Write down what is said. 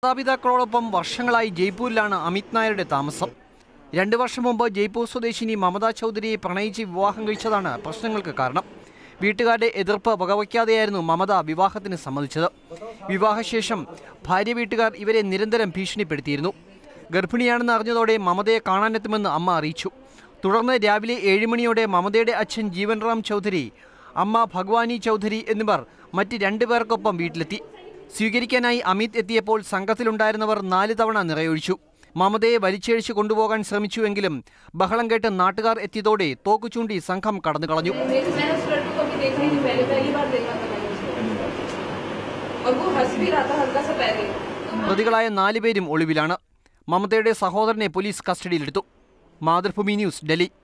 മാതാപിതാക്കളോടൊപ്പം വർഷങ്ങളായി ജയ്പൂരിലാണ് അമിത് നായരുടെ താമസം രണ്ടു വർഷം മുമ്പ് ജയ്പൂർ സ്വദേശിനി മമത ചൗധരിയെ പ്രണയിച്ച് വിവാഹം കഴിച്ചതാണ് പ്രശ്നങ്ങൾക്ക് കാരണം വീട്ടുകാരുടെ എതിർപ്പ് വകവയ്ക്കാതെയായിരുന്നു മമത വിവാഹത്തിന് സമ്മതിച്ചത് വിവാഹശേഷം ഭാര്യ വീട്ടുകാർ ഇവരെ നിരന്തരം ഭീഷണിപ്പെടുത്തിയിരുന്നു ഗർഭിണിയാണെന്ന് അറിഞ്ഞതോടെ മമതയെ കാണാനെത്തുമെന്ന് അമ്മ അറിയിച്ചു തുടർന്ന് രാവിലെ ഏഴ് മണിയോടെ മമതയുടെ അച്ഛൻ ജീവൻ റാം ചൗധരി അമ്മ ഭഗവാനി ചൗധരി എന്നിവർ മറ്റ് രണ്ടുപേർക്കൊപ്പം വീട്ടിലെത്തി സ്വീകരിക്കാനായി അമിത് എത്തിയപ്പോൾ സംഘത്തിലുണ്ടായിരുന്നവർ നാല് തവണ നിറയൊഴിച്ചു മമതയെ വലിച്ചഴിച്ചു കൊണ്ടുപോകാൻ ശ്രമിച്ചുവെങ്കിലും ബഹളം കേട്ട് നാട്ടുകാർ എത്തിയതോടെ തോക്കു ചൂണ്ടി സംഘം കടന്നു കളഞ്ഞു मेरे मैंने उस लड़के को कभी देखा ही नहीं पहले पहली बार देखा था मैंने उसको और वो हंस भी रहा था हल्का सा पहले പ്രതികളായ നാലുപേരും ഒളിവിലാണ് മമതയുടെ സഹോദരനെ പോലീസ് കസ്റ്റഡിയിലെടുത്തു മാതൃഭൂമി ന്യൂസ് ഡൽഹി